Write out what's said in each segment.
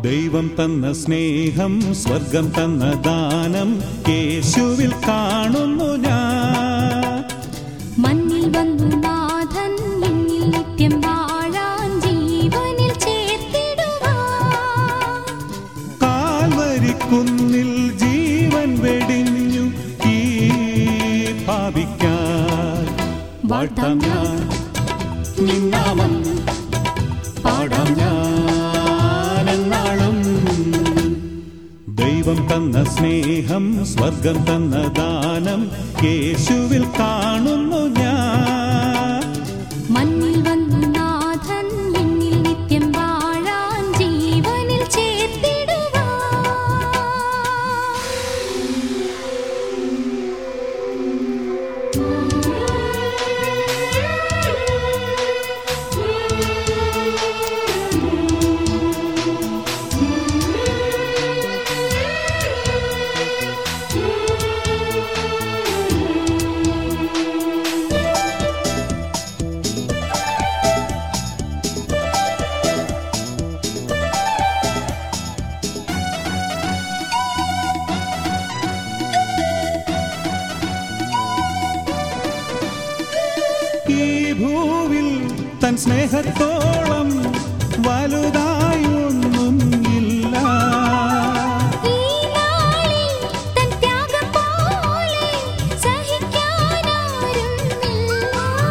ദൈവം തന്ന സ്നേഹം സ്വർഗം തന്ന ദാനം യേശുവിൽ കാണുന്നു ഞാൻ മണ്ണിൽ വന്നു നാഥൻ എന്നിൽ നിത്യം വാഴാൻ ജീവനിൽ ചേർത്തിടുവാൻ കാൽവരിക്കുന്നിൽ ജീവൻ വെടിഞ്ഞു ഈ ഭാവിക്കാൻ വാഴ്ത്താം ഞാൻ നിന്നാമം പാടാം ഞാൻ എന്നാളും ദൈവം തന്ന സ്നേഹം സ്വർഗം തന്ന ദാനം യേശുവിൽ കാണുന്നു ഞാൻ മണ്ണിൽ വന്നു നാഥൻ എന്നിൽ നിത്യം വാഴാൻ ജീവനിൽ ചേർത്തിടുവാൻ ഈ ഭൂവിൽ തൻ സ്നേഹത്തോളം വലുതായി ഒന്നും ഇല്ല ഈ നാളിൽ തൻ ത്യാഗം പോലെ സഹിക്കാനാരുമില്ല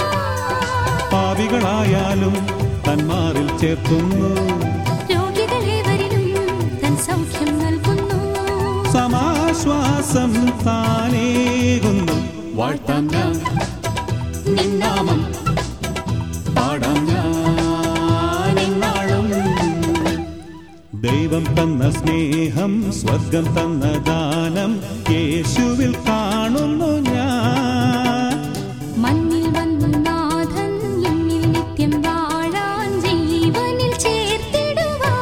പാവികളായാലും തന്മാറിൽ ചേർക്കുന്നു രോഗികളേവരിലും തൻ സൗഖ്യം നൽകുന്നു സമാശ്വാസം താനേകുന്നു വാഴ്ത്താം ഞാൻ നിന്നാമം പാടാം ഞാൻ എന്നാളും ദൈവം തന്ന സ്നേഹം സ്വർഗം തന്ന ദാനം യേശുവിൽ കാണുന്നു ഞാൻ മണ്ണിൽ വന്നു നാഥൻ എന്നിൽ നിത്യം വാഴാൻ ജീവനിൽ ചേർത്തിടുവാൻ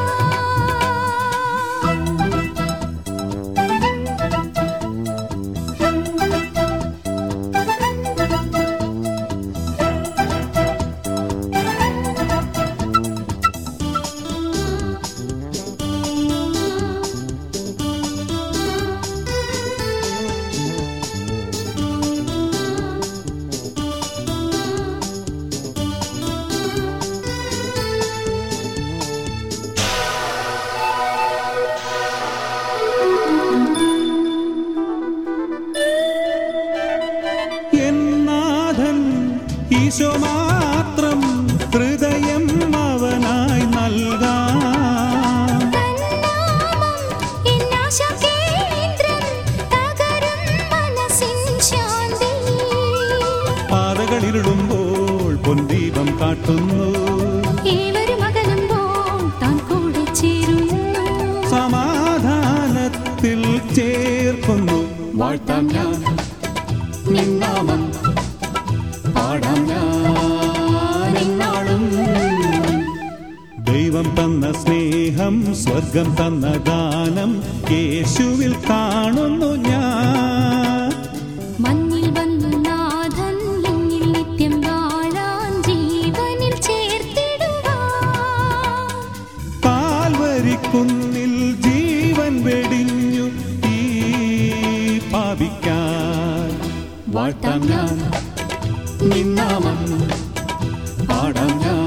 എന്നാഥൻ ഈശോ മാത്രം ഹൃദയം അവനായി നൽകാം തന്നാമം എന്നാശാകേന്ദ്രം തകരും മനസ്സിൻ ശാന്തി പാതകളിരുടുമ്പോൾ പൊൻദീപം കാട്ടുന്നു ഏവരും അകലുമ്പോൾ താൻ കൂടെ ചേരുന്നു സമാധാനത്തിൽ ചേർക്കുന്നു വാഴ്ത്താം ഞാൻ നിന്നാമം പാടാം ഞാൻ എന്നാളും ദൈവം തന്ന സ്നേഹം സ്വർഗം തന്ന ദാനം യേശുവിൽ കാണുന്നു ഞാൻ മണ്ണിൽ വന്നു നാഥൻ എന്നിൽ നിത്യം വാഴാൻ ജീവനിൽ ചേർത്തിടുവാൻ കാൽവരിക്കുന്നിൽ ജീവൻ വെടിഞ്ഞു ഈ പാപിക്കാൻ വാഴ്ത്താം ഞാൻ നിന്നാമം പാടാം ഞാൻ